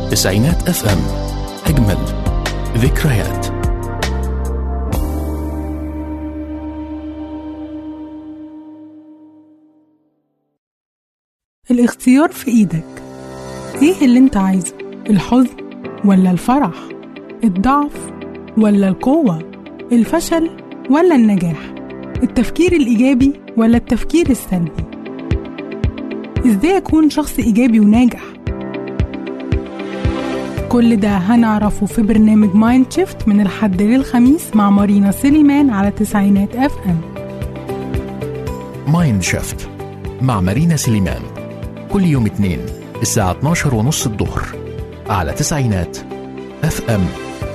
تسعينات اف ام اجمل ذكريات الاختيار في ايدك ايه اللي انت عايزه الحزن ولا الفرح الضعف ولا القوة الفشل ولا النجاح التفكير الإيجابي ولا التفكير السلبي ازاي اكون شخص إيجابي وناجح كل ده هنعرفه في برنامج مايند شيفت من الحد للخميس مع مارينا سليمان على تسعينات اف ام مايند شيفت مع مارينا سليمان كل يوم اثنين الساعة 12 ونص الظهر على تسعينات اف ام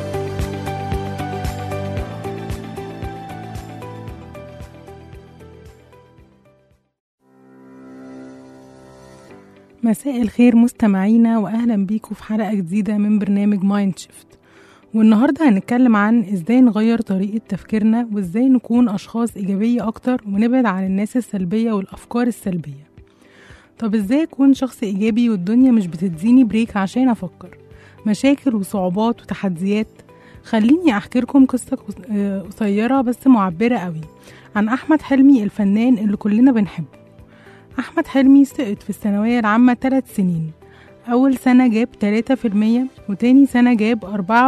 مساء الخير مستمعينا واهلا بيكم في حلقه جديده من برنامج مايند شيفت والنهارده هنتكلم عن ازاي نغير طريقه تفكيرنا وازاي نكون اشخاص ايجابيه اكتر ونبعد عن الناس السلبيه والافكار السلبيه طب ازاي اكون شخص ايجابي والدنيا مش بتديني بريك عشان افكر مشاكل وصعوبات وتحديات خليني احكي لكم قصه قص- آه، قصيره بس معبره قوي عن احمد حلمي الفنان اللي كلنا بنحبه أحمد حلمي سقط في الثانوية العامة ثلاث سنين أول سنة جاب 3% وتاني سنة جاب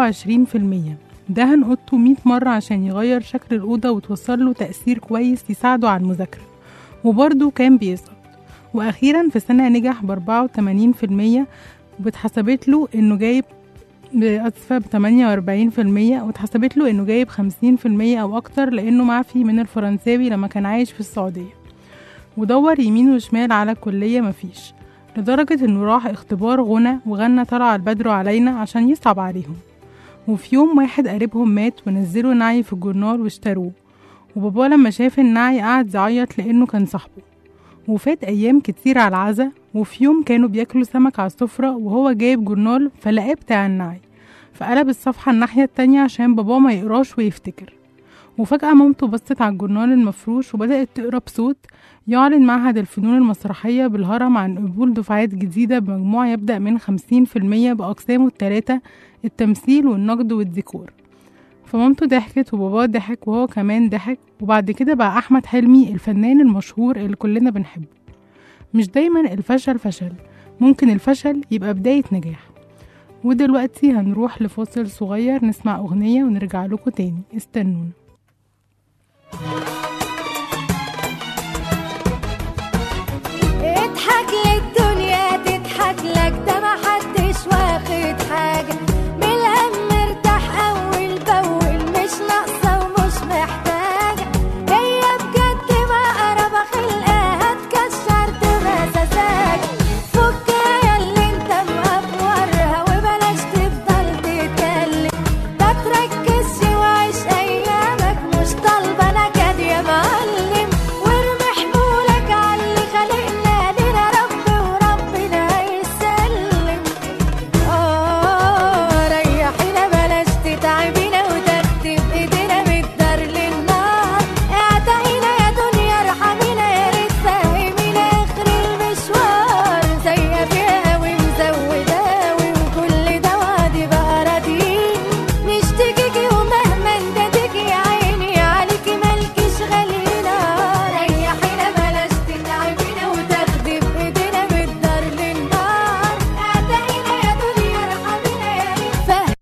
24% دهن أوضته 100 مرة عشان يغير شكل الأوضة وتوصل له تأثير كويس يساعده على المذاكرة وبرضه كان بيسقط وأخيرا في سنة نجح ب 84% واتحسبت له إنه جايب آسفة ب 48% واتحسبت له إنه جايب 50% أو أكتر لأنه معفي من الفرنساوي لما كان عايش في السعودية ودور يمين وشمال على الكلية مفيش لدرجة إنه راح اختبار غنى وغنى طلع البدر علينا عشان يصعب عليهم وفي يوم واحد قريبهم مات ونزلوا نعي في الجورنال واشتروه وبابا لما شاف النعي قعد يعيط لأنه كان صاحبه وفات أيام كتير على العزا وفي يوم كانوا بياكلوا سمك على السفرة وهو جايب جورنال فلقاه بتاع النعي فقلب الصفحة الناحية التانية عشان باباه ما يقراش ويفتكر وفجأة مامته بصت على الجورنال المفروش وبدأت تقرا بصوت يعلن معهد الفنون المسرحية بالهرم عن قبول دفعات جديدة بمجموع يبدأ من 50% بأقسامه التلاتة التمثيل والنقد والديكور فمامته ضحكت وباباه ضحك وهو كمان ضحك وبعد كده بقى أحمد حلمي الفنان المشهور اللي كلنا بنحبه مش دايما الفشل فشل ممكن الفشل يبقى بداية نجاح ودلوقتي هنروح لفاصل صغير نسمع أغنية ونرجع لكم تاني استنونا اضحك للدنيا تضحك لك ده محدش واخد حاجة من الهم مرتاح أول بأول مش ناقصة ومش محتاجة هي بجد مقربة خلقها هتكشر تبقى سذاجة فكها ياللي انت مقفورها وبلاش تفضل تتكلم ما تركزش وعيش أيامك مش طالبة نكد يا معلم وارمي حمولك عاللي خلقنا لنا رب وربنا هيسلم اه ريحينا بلاش تتعبينا وتاخدي بايدينا من الدار للنار اعتقينا يا دنيا ارحمينا يا ريت فهمينا اخر المشوار زي فيها قوي مزودة قوي وكل ده وعدي بقى راضيين نشتكيكي ومهما نداديكي يا عيني عليكي مالكيش غالينا ريحينا بلاش تتعبينا وتاخدي بايدينا من الدار للنار اعتقينا يا دنيا ارحمينا يا ريت فهمينا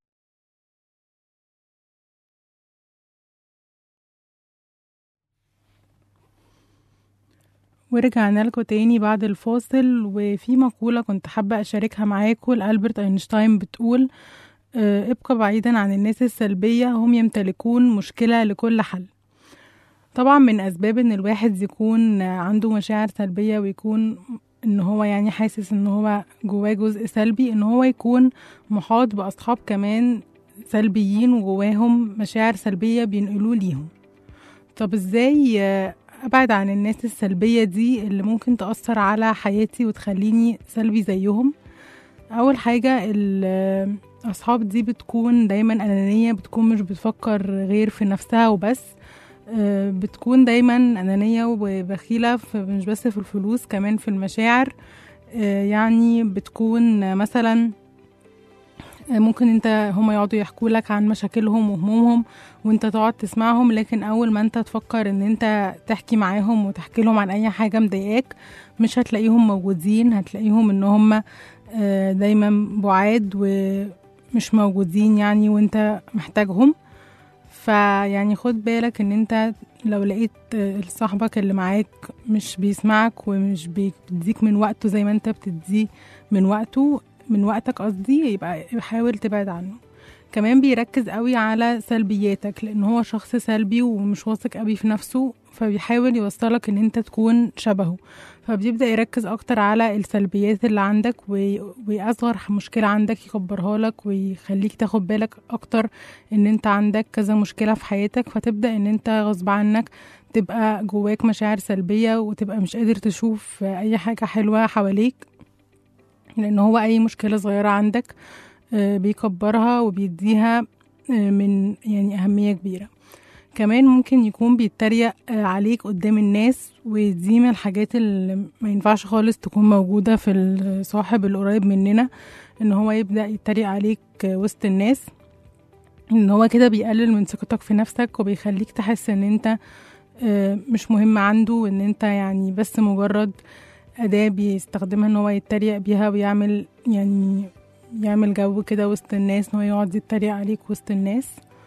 ورجعنا لكم تاني بعد الفاصل وفي مقولة كنت حابة أشاركها معاكم لألبرت أينشتاين بتقول آه، ابقى بعيدا عن الناس السلبية هم يمتلكون مشكلة لكل حل طبعا من أسباب إن الواحد يكون آه، عنده مشاعر سلبية ويكون إن هو يعني حاسس إن هو جواه جزء سلبي إن هو يكون محاط بأصحاب كمان سلبيين وجواهم مشاعر سلبية بينقلوه ليهم طب ازاي آه، ابعد عن الناس السلبية دي اللي ممكن تأثر على حياتي وتخليني سلبي زيهم اول حاجة الاصحاب دي بتكون دايما انانية بتكون مش بتفكر غير في نفسها وبس آه، بتكون دايما انانية وبخيلة في- مش بس في الفلوس كمان في المشاعر آه، يعني بتكون مثلا آه، ممكن انت هما يقعدوا يحكوا لك عن مشاكلهم وهمومهم وانت تقعد تسمعهم لكن اول ما انت تفكر ان انت تحكي معاهم وتحكي لهم عن اي حاجة مضايقاك مش هتلاقيهم موجودين هتلاقيهم ان هما آه، دايما بعاد ومش موجودين يعني وانت محتاجهم فيعني خد بالك ان انت لو لقيت آه، صاحبك اللي معاك مش بيسمعك ومش بيديك من وقته زي ما انت بتديه من وقته من وقتك قصدي يبقى حاول تبعد عنه كمان بيركز قوي على سلبياتك لان هو شخص سلبي ومش واثق قوي في نفسه فبيحاول يوصلك ان انت تكون شبهه فبيبدأ يركز اكتر على السلبيات اللي عندك وي- واصغر مشكلة عندك يكبرها لك ويخليك تاخد بالك اكتر ان انت عندك كذا مشكلة في حياتك فتبدأ ان انت غصب عنك تبقى جواك مشاعر سلبية وتبقى مش قادر تشوف اي حاجة حلوة حواليك لان هو اي مشكلة صغيرة عندك آه، بيكبرها وبيديها آه، من يعني أهمية كبيرة كمان ممكن يكون بيتريق آه، عليك قدام الناس ودي من الحاجات اللي ما ينفعش خالص تكون موجودة في الصاحب القريب مننا ان هو يبدأ يتريق عليك آه، وسط الناس ان هو كده بيقلل من ثقتك في نفسك وبيخليك تحس ان انت آه، مش مهم عنده وان انت يعني بس مجرد أداة بيستخدمها ان هو يتريق بيها ويعمل يعني يعمل جو كده وسط الناس ان هو يقعد يتريق عليك وسط الناس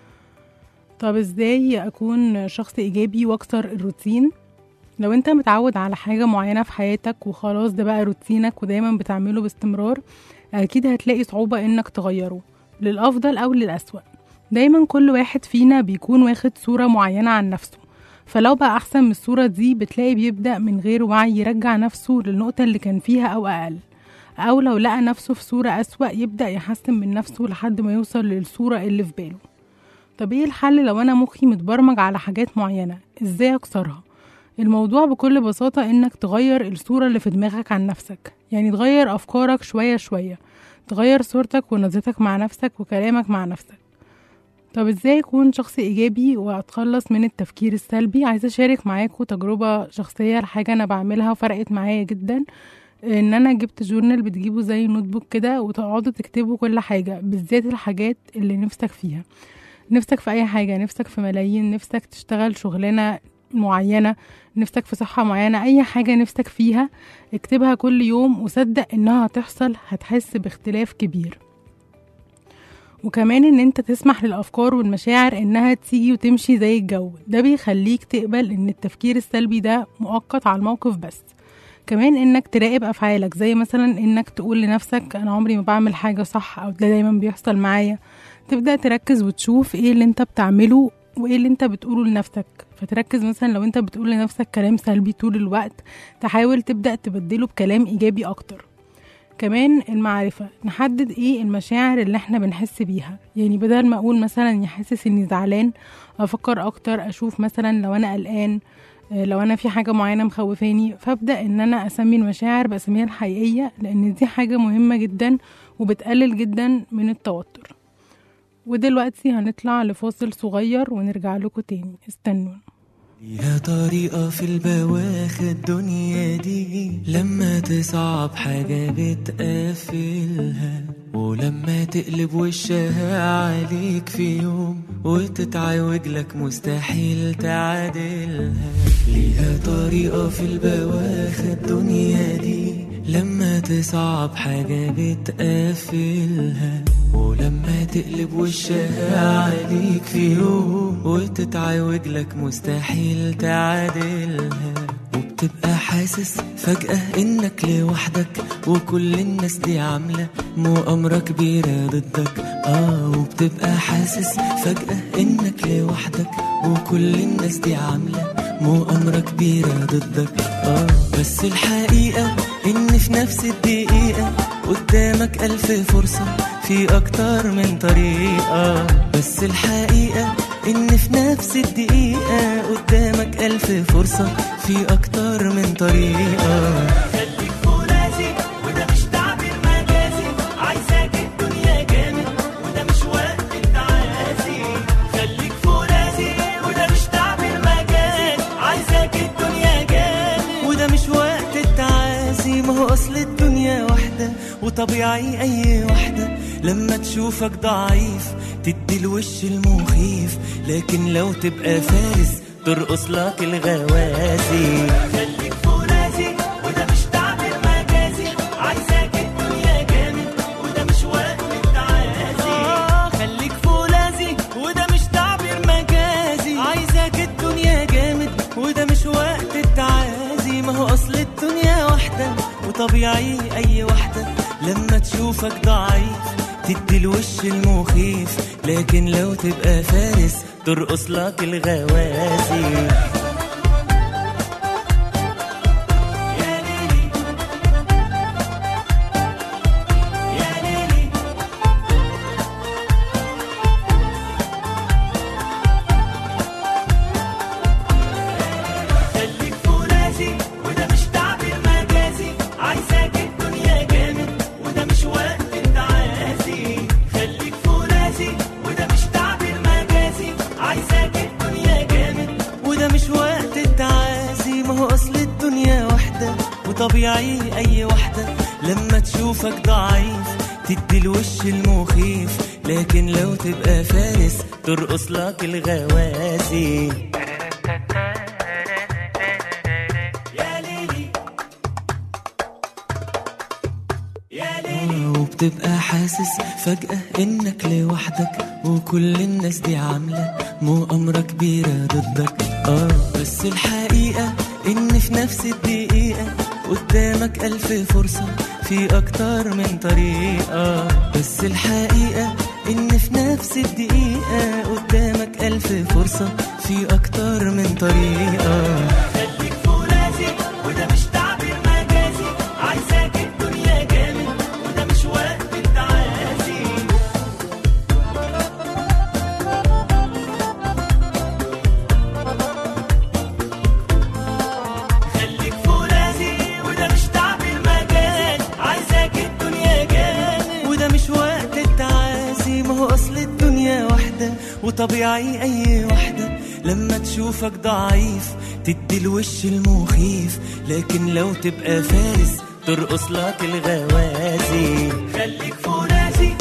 طب ازاي اكون شخص ايجابي واكسر الروتين لو انت متعود على حاجة معينة في حياتك وخلاص ده بقى روتينك ودايما بتعمله باستمرار اكيد هتلاقي صعوبة انك تغيره للافضل او للأسوأ دايما كل واحد فينا بيكون واخد صورة معينة عن نفسه فلو بقى احسن من الصورة دي بتلاقي بيبدأ من غير وعي يرجع نفسه للنقطة اللي كان فيها او اقل أو لو لقى نفسه في صورة أسوأ يبدأ يحسن من نفسه لحد ما يوصل للصورة اللي في باله طب ايه الحل لو أنا مخي متبرمج على حاجات معينة ازاي أكسرها الموضوع بكل بساطة إنك تغير الصورة اللي في دماغك عن نفسك يعني تغير أفكارك شوية شوية تغير صورتك ونظرتك مع نفسك وكلامك مع نفسك طب ازاي اكون شخص ايجابي واتخلص من التفكير السلبي عايزه اشارك معاكم تجربه شخصيه لحاجه انا بعملها وفرقت معايا جدا ان انا جبت جورنال بتجيبه زي نوت بوك كده وتقعدوا تكتبوا كل حاجه بالذات الحاجات اللي نفسك فيها نفسك في اي حاجه نفسك في ملايين نفسك تشتغل شغلانه معينه نفسك في صحه معينه اي حاجه نفسك فيها اكتبها كل يوم وصدق انها هتحصل هتحس باختلاف كبير وكمان ان انت تسمح للافكار والمشاعر انها تيجي وتمشي زي الجو ده بيخليك تقبل ان التفكير السلبي ده مؤقت على الموقف بس كمان انك تراقب افعالك زي مثلا انك تقول لنفسك انا عمري ما بعمل حاجه صح او ده دايما بيحصل معايا تبدا تركز وتشوف ايه اللي انت بتعمله وايه اللي انت بتقوله لنفسك فتركز مثلا لو انت بتقول لنفسك كلام سلبي طول الوقت تحاول تبدا تبدله بكلام ايجابي اكتر كمان المعرفة نحدد ايه المشاعر اللي احنا بنحس بيها يعني بدل ما اقول مثلا يحسس اني زعلان افكر اكتر اشوف مثلا لو انا قلقان آه، لو انا في حاجة معينة مخوفاني فابدأ ان انا اسمي المشاعر باسميها الحقيقية لان دي حاجة مهمة جدا وبتقلل جدا من التوتر ودلوقتي هنطلع لفاصل صغير ونرجع لكم تاني استنوا يا طريقة في البواخ الدنيا دي لما تصعب حاجة بتقفلها ولما تقلب وشها عليك في يوم وتتعوج لك مستحيل تعادلها ليها طريقة في البواخ الدنيا دي لما تصعب حاجة بتقفلها ولما تقلب وشها عليك في يوم وتتعوج لك مستحيل تعادلها وبتبقى حاسس فجأة انك لوحدك وكل الناس دي عاملة مؤامرة كبيرة ضدك اه وبتبقى حاسس فجأة انك لوحدك وكل الناس دي عاملة مؤامرة كبيرة ضدك اه بس الحقيقة ان في نفس الدقيقة قدامك ألف فرصة في أكتر من طريقة بس الحقيقة إن في نفس الدقيقة قدامك ألف فرصة في أكتر من طريقة خليك فرازي وده مش تعبير مجازي عايزاك الدنيا جامد وده مش وقت التعازي خليك فرازي وده مش تعبير مجازي عايزاك الدنيا جامد وده مش وقت التعازي ما هو أصل الدنيا واحدة وطبيعي أي واحدة لما تشوفك ضعيف تدي الوش المخيف لكن لو تبقى فارس ترقص لك الغوازي خليك فرازي وده مش تعبير مجازي عايزاك الدنيا جامد وده مش وقت التعازي آه خليك فولاذي وده مش تعبير مجازي عايزاك الدنيا جامد وده مش وقت التعازي ما هو اصل الدنيا واحدة وطبيعي اي واحدة لما تشوفك ضعيف تدي الوش المخيف لكن لو تبقى فارس ترقص لك الغوازي يا ليلي يا ليلي خليك فولاذي وده مش تعبير مجازي عايزاك الدنيا جامد وده مش وقت التعازي خليك فولاذي وده مش تعبير مجازي عايزاك الدنيا جامد وده مش وقت التعازي ما هو اصل الدنيا واحدة وطبيعي اي واحدة لما تشوفك ضعيف تدي الوش المخيف لكن لو تبقى فارس ترقص لك الغوازي يا ليلي يا ليلي وبتبقى حاسس فجأة انك لوحدك وكل الناس دي عاملة مؤامرة كبيرة ضدك اه بس الحقيقة ان في نفس الدقيقة قدامك ألف فرصة في أكتر من طريقة بس الحقيقة إن في نفس الدقيقة قدامك ألف فرصة في أكتر من طريقة خليك فولاذي وده مش تعبير مجازي عايزاك الدنيا جامد وده مش وقت التعازي خليك فولاذي وده مش تعبير مجاز عايزاك الدنيا جامد وده مش وقت التعازي ما هو اصل الدنيا واحدة وطبيعي اي واحدة لما تشوفك ضعيف تدي الوش المخيف لكن لو تبقى فارس ترقص لك الغوازي خليك فولاذي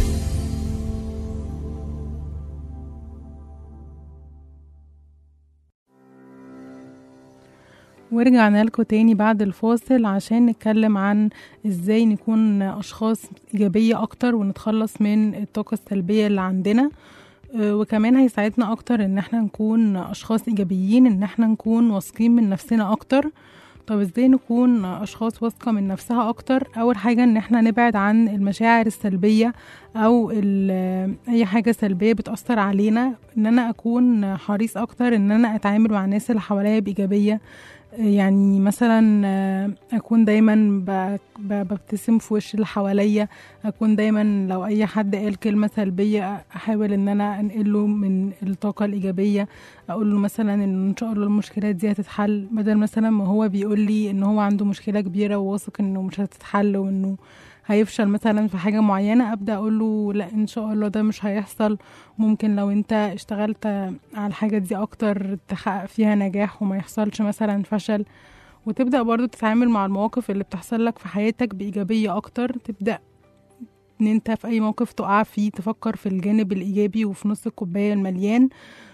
ورجعنا لكم تاني بعد الفاصل عشان نتكلم عن ازاي نكون اشخاص ايجابية اكتر ونتخلص من الطاقة السلبية اللي عندنا آه، وكمان هيساعدنا اكتر ان احنا نكون اشخاص ايجابيين ان احنا نكون واثقين من نفسنا اكتر طب ازاي نكون اشخاص واثقة من نفسها اكتر اول حاجة ان احنا نبعد عن المشاعر السلبية او ال- اي حاجة سلبية بتأثر علينا ان انا اكون حريص اكتر ان انا اتعامل مع الناس اللي حواليا بايجابية يعني مثلا آه، اكون دايما ب- ب- ببتسم في وش اللي حواليا اكون دايما لو اي حد قال كلمه سلبيه احاول ان انا انقله من الطاقه الايجابيه اقول له مثلا ان ان شاء الله المشكلات دي هتتحل بدل مثلا ما هو بيقول لي ان هو عنده مشكله كبيره وواثق انه مش هتتحل وانه هيفشل مثلا في حاجه معينه ابدا اقول له لا ان شاء الله ده مش هيحصل ممكن لو انت اشتغلت على الحاجه دي اكتر تحقق فيها نجاح وما يحصلش مثلا فشل وتبدا برضو تتعامل مع المواقف اللي بتحصل لك في حياتك بايجابيه اكتر تبدا ان انت في اي موقف تقع فيه تفكر في الجانب الايجابي وفي نص الكوبايه المليان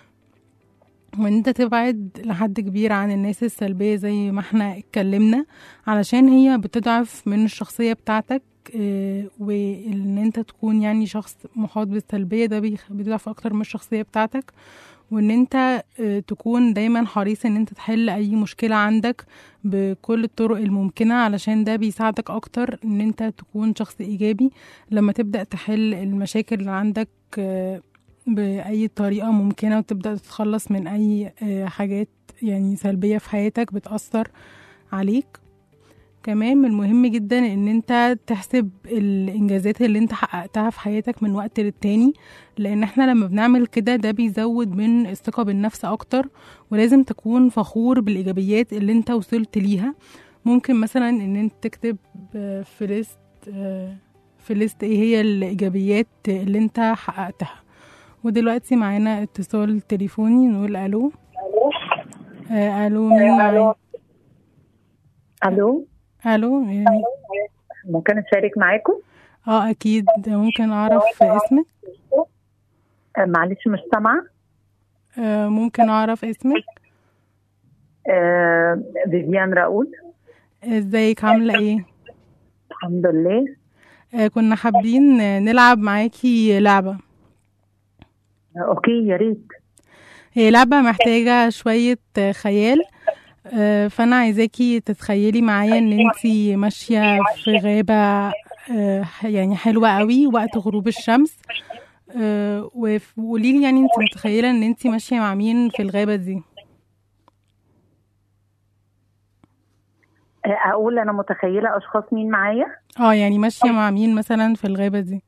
وان انت تبعد لحد كبير عن الناس السلبيه زي ما احنا اتكلمنا علشان هي بتضعف من الشخصيه بتاعتك آه، وان انت تكون يعني شخص محاط بالسلبيه ده بيخ- بيضعف اكتر من الشخصيه بتاعتك وان انت آه، تكون دايما حريص ان انت تحل اي مشكله عندك بكل الطرق الممكنه علشان ده بيساعدك اكتر ان انت تكون شخص ايجابي لما تبدا تحل المشاكل اللي عندك آه، باي طريقه ممكنه وتبدا تتخلص من اي آه، حاجات يعني سلبيه في حياتك بتاثر عليك كمان من المهم جدا ان انت تحسب الانجازات اللي انت حققتها في حياتك من وقت للتاني لان احنا لما بنعمل كده ده بيزود من الثقة بالنفس اكتر ولازم تكون فخور بالايجابيات اللي انت وصلت ليها ممكن مثلا ان انت تكتب آه، في ليست آه، في ليست ايه هي الايجابيات اللي انت حققتها ودلوقتي معانا اتصال تليفوني نقول الو آه، الو مين معايا الو الو يعني ممكن اشارك معاكم اه اكيد ممكن اعرف اسمك آه، معلش مش سامعة آه ممكن اعرف اسمك آه، فيفيان راؤول ازيك عاملة ايه الحمد لله آه كنا حابين آه، نلعب معاكي لعبة آه، اوكي يا ريت هي لعبة محتاجة شوية آه، خيال آه، فأنا عايزاكي تتخيلي معايا إن انتي ماشية في غابة آه، يعني حلوة قوي وقت غروب الشمس آه، وف- وقوليلي يعني انتي متخيلة إن انتي ماشية مع مين في الغابة دي آه، اقول انا متخيلة اشخاص مين معايا اه يعني ماشية مع مين مثلا في الغابة دي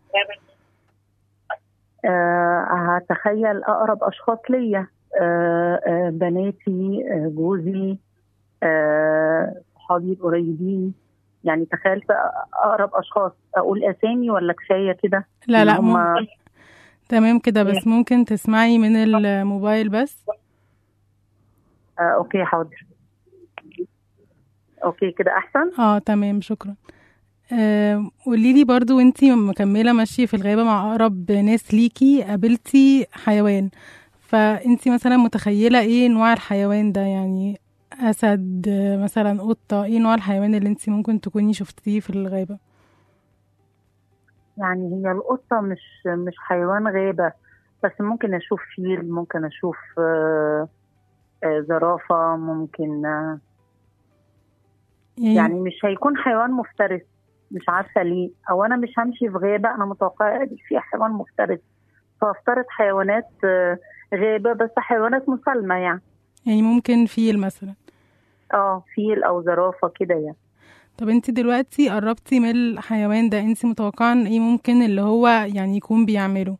آه، هتخيل اقرب اشخاص ليا آه، آه، بناتي آه، جوزي آه، صحابي القريبين يعني تخيلت اقرب اشخاص اقول اسامي ولا كفايه كده لا إن لا هم- مم... تمام كده بس ممكن تسمعي من الموبايل بس آه، اوكي حاضر اوكي كده احسن اه تمام شكرا آه قوليلي برضو انتي مكملة ماشية في الغابة مع أقرب ناس ليكي قابلتي حيوان فانتي مثلا متخيلة ايه نوع الحيوان ده يعني أسد آه، مثلا قطة ايه نوع الحيوان اللي انتي ممكن تكوني شفتيه في الغابة يعني هي القطة مش مش حيوان غابة بس ممكن أشوف فيل ممكن أشوف آه، آه، زرافة ممكن آه، يعني, يعني مش هيكون حيوان مفترس مش عارفة ليه أو أنا مش همشي في غابة أنا متوقعة إن في حيوان مفترس فافترض حيوانات آه، غابة بس حيوانات مسالمة يعني يعني ممكن فيل مثلا اه فيل أو زرافة كده يعني طب انتي دلوقتي قربتي من الحيوان ده انتي متوقعة ان ايه ممكن اللي هو يعني يكون بيعمله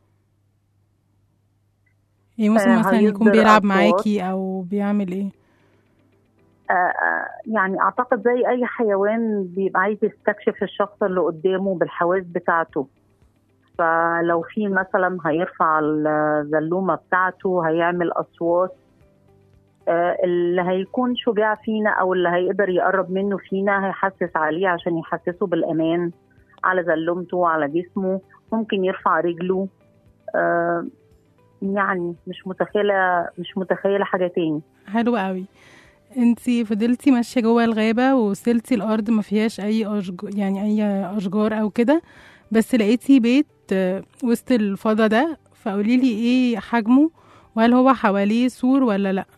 ايه مثلا آه، مثلا يكون هيصدر بيلعب أصوات. معاكي او بيعمل ايه آه، آه، يعني اعتقد زي اي حيوان بيبقى عايز يستكشف الشخص اللي قدامه بالحواس بتاعته فلو في مثلا هيرفع الزلومه بتاعته هيعمل اصوات آه، اللي هيكون شجاع فينا او اللي هيقدر يقرب منه فينا هيحسس عليه عشان يحسسه بالامان على زلومته على جسمه ممكن يرفع رجله آه، يعني مش متخيله مش متخيله حاجه تاني حلو قوي انتي فضلتي ماشية جوه الغابة ووصلتي الأرض ما فيهاش أي أشجار يعني أي أشجار أو كده بس لقيتي بيت آه، وسط الفضا ده فقوليلي ايه حجمه وهل هو حواليه سور ولا لأ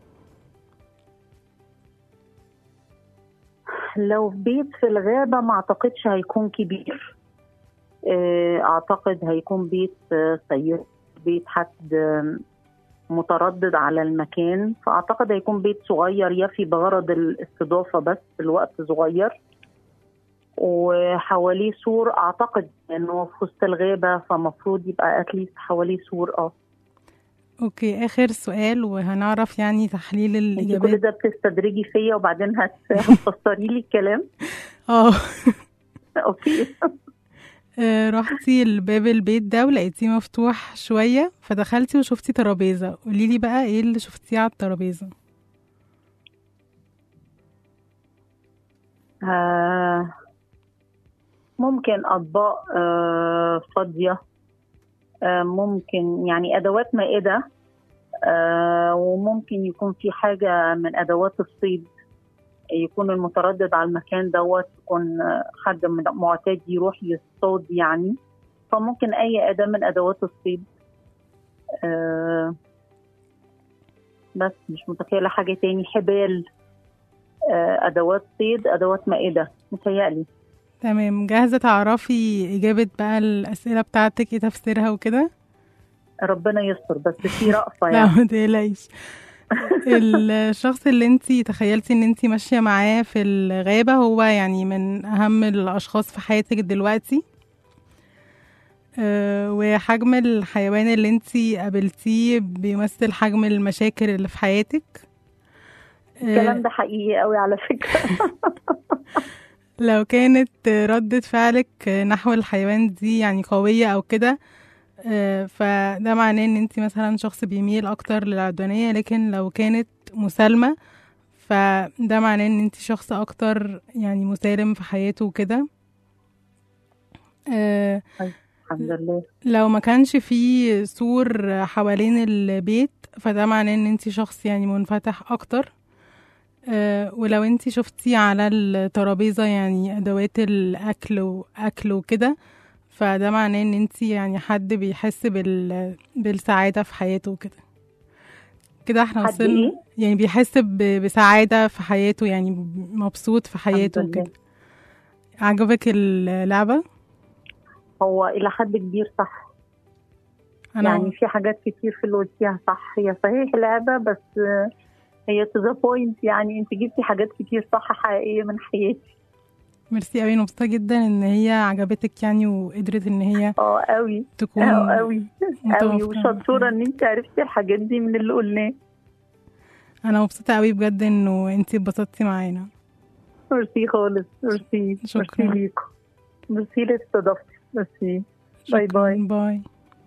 لو بيت في الغابة ما أعتقدش هيكون كبير آه، أعتقد هيكون بيت آه، سيء بيت حد آه، متردد على المكان فأعتقد هيكون بيت صغير يفي بغرض الاستضافة بس الوقت صغير وحواليه سور أعتقد إنه في وسط الغابة فمفروض يبقى أتليست حواليه سور اه اوكي آخر سؤال وهنعرف يعني تحليل انت كل الإجابات ده بتستدرجي فيا وبعدين هت- هتفسري لي الكلام اه اوكي آه، رحتي لباب البيت ده ولقيتيه مفتوح شوية فدخلتي وشفتي ترابيزة قوليلي بقى ايه اللي شفتيه على الترابيزة آه، ممكن أطباق آه، فاضية آه، ممكن يعني أدوات مائدة آه، وممكن يكون في حاجة من أدوات الصيد يكون المتردد على المكان دوت يكون آه، حد من معتاد يروح يصطاد يعني فممكن أي أداة من أدوات الصيد آه، بس مش متخيلة حاجة تاني حبال آه، أدوات صيد أدوات مائدة متهيألي تمام جاهزة تعرفي إجابة بقى الأسئلة بتاعتك ايه تفسيرها وكده ربنا يستر بس في رأفة لا يعني ما تقلقيش الشخص اللي انتي تخيلتي ان انتي ماشية معاه في الغابة هو يعني من أهم الأشخاص في حياتك دلوقتي أه، وحجم الحيوان اللي انتي قابلتيه بيمثل حجم المشاكل اللي في حياتك أه، الكلام ده حقيقي قوي على فكرة لو كانت ردة فعلك نحو الحيوان دي يعني قوية أو كده آه، فده معناه ان انت مثلا شخص بيميل اكتر للعدوانية لكن لو كانت مسالمة فده معناه ان انت شخص اكتر يعني مسالم في حياته وكده آه الحمد لله لو ما كانش في سور حوالين البيت فده معناه ان انت شخص يعني منفتح اكتر آه، ولو انت شفتي على الترابيزة يعني ادوات الاكل واكل وكده فده معناه ان انت يعني حد بيحس بال... بالسعادة في حياته وكده كده احنا حد وصلنا إيه؟ يعني بيحس ب... بسعادة في حياته يعني مبسوط في حياته الحمد لله. وكده عجبك اللعبة؟ هو الى حد كبير صح انا يعني في حاجات كتير في اللي قلتيها صح هي صحيح لعبه بس آه، هي تو ذا بوينت يعني انت جبتي حاجات كتير صح حقيقيه من حياتي ميرسي قوي مبسوطة جدا ان هي عجبتك يعني وقدرت ان هي اه قوي تكون اه قوي قوي متوافقة. وشطوره ان انت عرفتي الحاجات دي من اللي قلناه انا مبسوطة قوي بجد انه انتي اتبسطتي معانا ميرسي خالص ميرسي شكراً. ميرسي ليكم ميرسي لاستضافتي ميرسي باي شكراً، باي. باي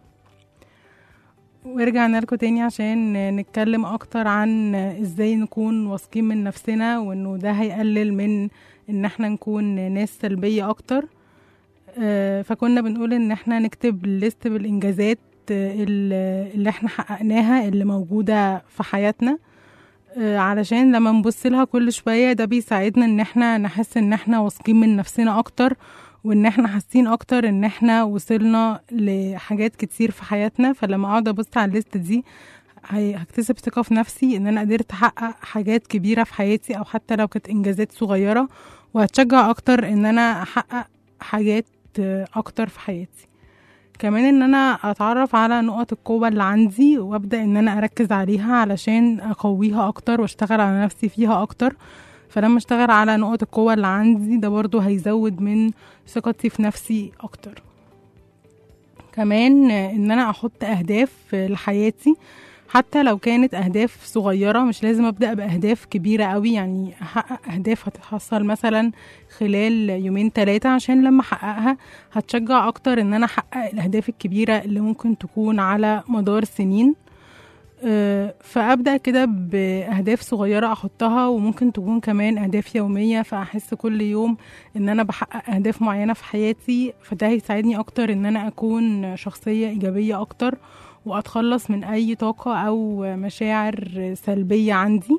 ورجعنا لكم تاني عشان نتكلم اكتر عن ازاي نكون واثقين من نفسنا وانه ده هيقلل من ان احنا نكون ناس سلبية اكتر آه، فكنا بنقول ان احنا نكتب ليست بالانجازات آه، اللي اللي احنا حققناها اللي موجودة في حياتنا آه، علشان لما نبص لها كل شوية ده بيساعدنا ان احنا نحس ان احنا واثقين من نفسنا اكتر وان احنا حاسين اكتر ان احنا وصلنا لحاجات كتير في حياتنا فلما اقعد ابص على الليست دي هي- هكتسب ثقة في نفسي ان انا قدرت احقق حاجات كبيرة في حياتي او حتى لو كانت انجازات صغيرة وهتشجع اكتر ان انا احقق حاجات آه، اكتر في حياتي كمان ان انا اتعرف على نقط القوة اللي عندي وابدا ان انا اركز عليها علشان اقويها اكتر واشتغل على نفسي فيها اكتر فلما اشتغل على نقط القوة اللي عندي ده برضو هيزود من ثقتي في نفسي اكتر كمان آه، ان انا احط اهداف آه، لحياتي حتى لو كانت اهداف صغيره مش لازم ابدا باهداف كبيره قوي يعني احقق اهداف هتتحصل مثلا خلال يومين ثلاثه عشان لما احققها هتشجع اكتر ان انا احقق الاهداف الكبيره اللي ممكن تكون على مدار سنين آه، فابدا كده باهداف صغيره احطها وممكن تكون كمان اهداف يوميه فاحس كل يوم ان انا بحقق اهداف معينه في حياتي فده هيساعدني اكتر ان انا اكون شخصيه ايجابيه اكتر واتخلص من اي طاقه او مشاعر سلبيه عندي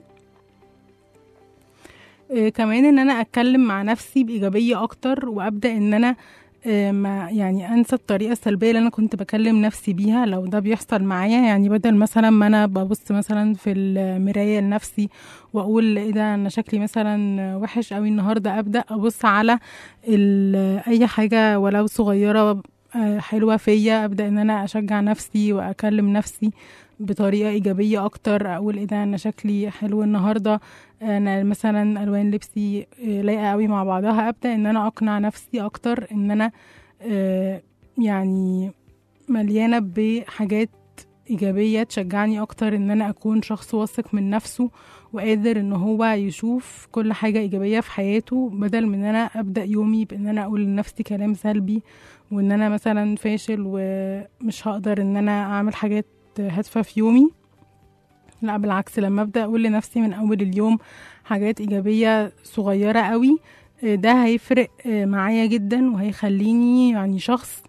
آه، كمان ان انا اتكلم مع نفسي بايجابيه اكتر وابدا ان انا آه، ما يعني انسى الطريقه السلبيه اللي انا كنت بكلم نفسي بيها لو ده بيحصل معايا يعني بدل مثلا ما انا ببص مثلا في المرايه لنفسي واقول ايه ده انا شكلي مثلا وحش قوي النهارده ابدا ابص على ال- اي حاجه ولو صغيره آه، حلوه فيا ابدا ان انا اشجع نفسي واكلم نفسي بطريقه ايجابيه اكتر اقول ايه ده انا شكلي حلو النهارده انا مثلا الوان لبسي آه، لايقه قوي مع بعضها ابدا ان انا اقنع نفسي اكتر ان انا آه، يعني مليانه بحاجات ايجابيه تشجعني اكتر ان انا اكون شخص واثق من نفسه وقادر ان هو يشوف كل حاجه ايجابيه في حياته بدل من ان انا ابدا يومي بان انا اقول لنفسي كلام سلبي وان انا مثلا فاشل ومش هقدر ان انا اعمل حاجات هادفه في يومي لا بالعكس لما ابدا اقول لنفسي من اول اليوم حاجات ايجابيه صغيره قوي آه، ده هيفرق آه، معايا جدا وهيخليني يعني شخص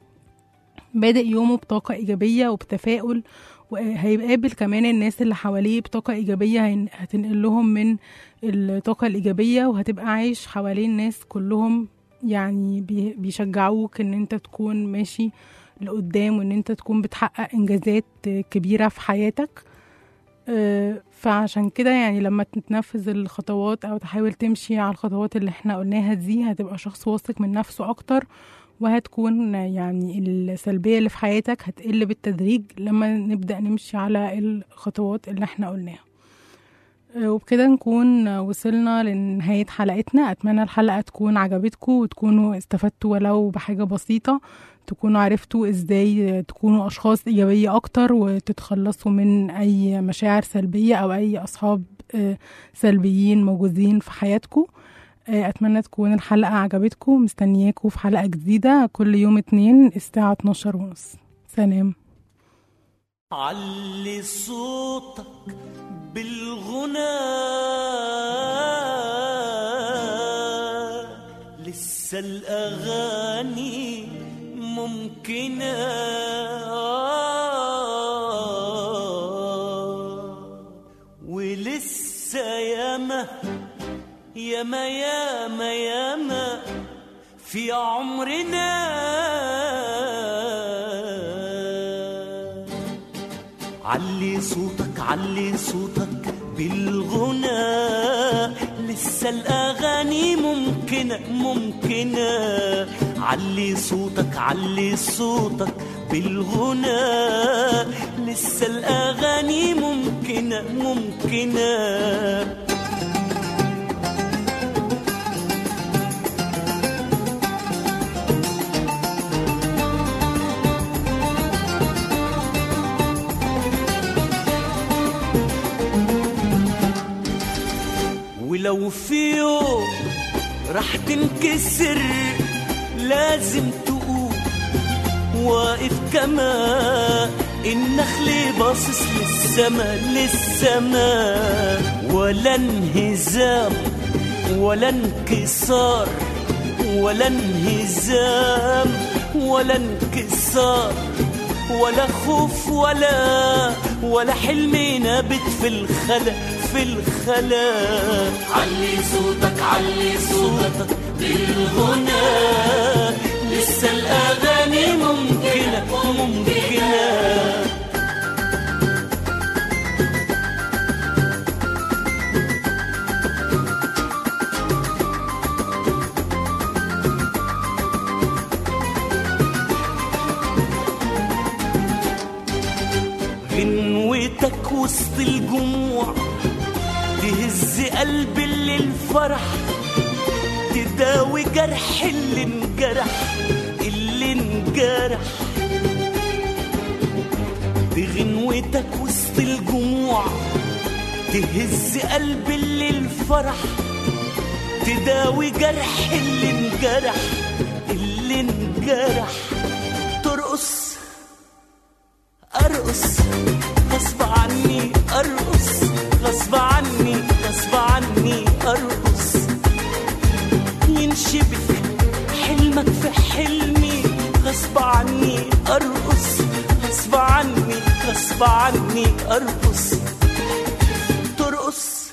بادئ يومه بطاقة إيجابية وبتفاؤل وهيقابل كمان الناس اللي حواليه بطاقة إيجابية هين- هتنقل لهم من الطاقة الإيجابية وهتبقى عايش حوالين ناس كلهم يعني بي- بيشجعوك إن أنت تكون ماشي لقدام وإن أنت تكون بتحقق إنجازات كبيرة في حياتك آه، فعشان كده يعني لما تنفذ الخطوات أو تحاول تمشي على الخطوات اللي احنا قلناها دي هتبقى شخص واثق من نفسه أكتر وهتكون يعني السلبية اللي في حياتك هتقل بالتدريج لما نبدأ نمشي على الخطوات اللي احنا قلناها آه، وبكده نكون وصلنا لنهاية حلقتنا أتمنى الحلقة تكون عجبتكم وتكونوا استفدتوا ولو بحاجة بسيطة تكونوا عرفتوا ازاي تكونوا أشخاص إيجابية أكتر وتتخلصوا من أي مشاعر سلبية أو أي أصحاب آه، سلبيين موجودين في حياتكم آه، أتمنى تكون الحلقة عجبتكم مستنياكم في حلقة جديدة كل يوم اتنين الساعة 12 ونص سلام علي صوتك بالغنى لسه لسه الأغاني ممكنة ولسه ياما ياما ياما ياما في عمرنا علي صوتك علي صوتك بالغنى لسه الأغاني ممكنة ممكنة علي صوتك علي صوتك بالغنى لسه الأغاني ممكنة ممكنة ولو في يوم راح تنكسر لازم تقوم واقف كما النخل باصص للسما للسما ولا انهزام ولا انكسار ولا انهزام ولا انكسار ولا خوف ولا ولا حلم نابت في الخلا في الخلا علي صوتك علي صوتك بالغنى لسه الأغاني ممكنة ممكنة غنوتك وسط الجموع تهز قلب اللي الفرح تداوي جرح اللي انجرح اللي انجرح بغنوتك وسط الجموع تهز قلب اللي الفرح تداوي جرح اللي انجرح اللي انجرح ترقص ارقص غصب عني ارقص غصب عني غصب عني ارقص ينشبك حلمك في حلمي غصب عني ارقص غصب عني غصب عني ارقص ترقص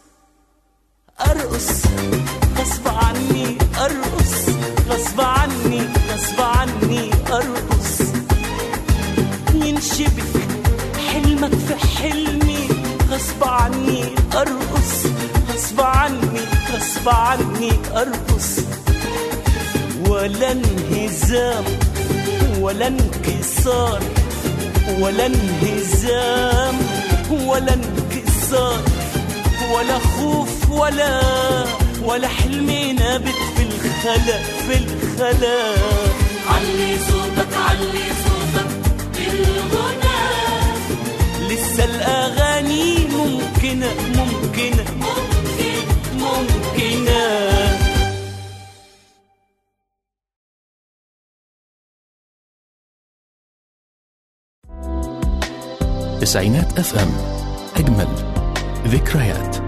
ارقص غصب عني ارقص غصب عني غصب عني ارقص ينشبك حلمك في حلمي غصب عني ارقص غصب عني غصب عني ارقص ولا انهزام ولا انكسار ولا انهزام ولا انكسار ولا خوف ولا ولا حلم نابت في الخلا في الخلا علي صوتك علي صوتك بالغنى لسه الأغاني ممكنة ممكنة ممكن ممكنة تسعينات اف ام اجمل ذكريات